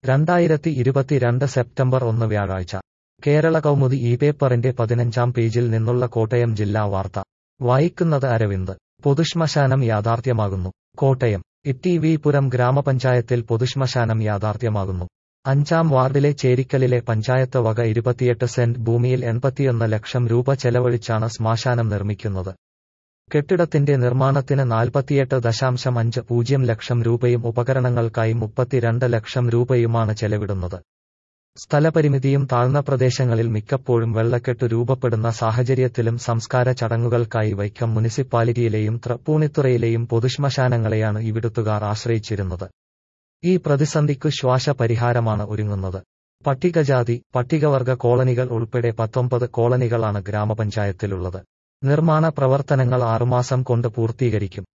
രണ്ടായിരത്തി ഇരുപത്തിരണ്ട് സെപ്റ്റംബർ ഒന്ന് വ്യാഴാഴ്ച കേരള കൗമുദി ഈ പേപ്പറിന്റെ പതിനഞ്ചാം പേജിൽ നിന്നുള്ള കോട്ടയം ജില്ലാ വാർത്ത വായിക്കുന്നത് അരവിന്ദ് പൊതുശ്മശാനം യാഥാർത്ഥ്യമാകുന്നു കോട്ടയം ഇ വി പുരം ഗ്രാമപഞ്ചായത്തിൽ പൊതുശ്മശാനം യാഥാർത്ഥ്യമാകുന്നു അഞ്ചാം വാർഡിലെ ചേരിക്കലിലെ പഞ്ചായത്ത് വക ഇരുപത്തിയെട്ട് സെന്റ് ഭൂമിയിൽ എൺപത്തിയൊന്ന് ലക്ഷം രൂപ ചെലവഴിച്ചാണ് ശ്മശാനം നിർമ്മിക്കുന്നത് കെട്ടിടത്തിന്റെ നിർമ്മാണത്തിന് നാൽപ്പത്തിയെട്ട് ദശാംശം അഞ്ച് പൂജ്യം ലക്ഷം രൂപയും ഉപകരണങ്ങൾക്കായി മുപ്പത്തിരണ്ട് ലക്ഷം രൂപയുമാണ് ചെലവിടുന്നത് സ്ഥലപരിമിതിയും താഴ്ന്ന പ്രദേശങ്ങളിൽ മിക്കപ്പോഴും വെള്ളക്കെട്ട് രൂപപ്പെടുന്ന സാഹചര്യത്തിലും സംസ്കാര ചടങ്ങുകൾക്കായി വൈക്കം മുനിസിപ്പാലിറ്റിയിലെയും തൃപ്പൂണിത്തുറയിലെയും പൊതുശ്മശാനങ്ങളെയാണ് ഇവിടുത്തുകാർ ആശ്രയിച്ചിരുന്നത് ഈ പ്രതിസന്ധിക്കു ശ്വാസ പരിഹാരമാണ് ഒരുങ്ങുന്നത് പട്ടികജാതി പട്ടികവർഗ കോളനികൾ ഉൾപ്പെടെ പത്തൊമ്പത് കോളനികളാണ് ഗ്രാമപഞ്ചായത്തിലുള്ളത് നിർമ്മാണ പ്രവർത്തനങ്ങൾ ആറുമാസം കൊണ്ട് പൂർത്തീകരിക്കും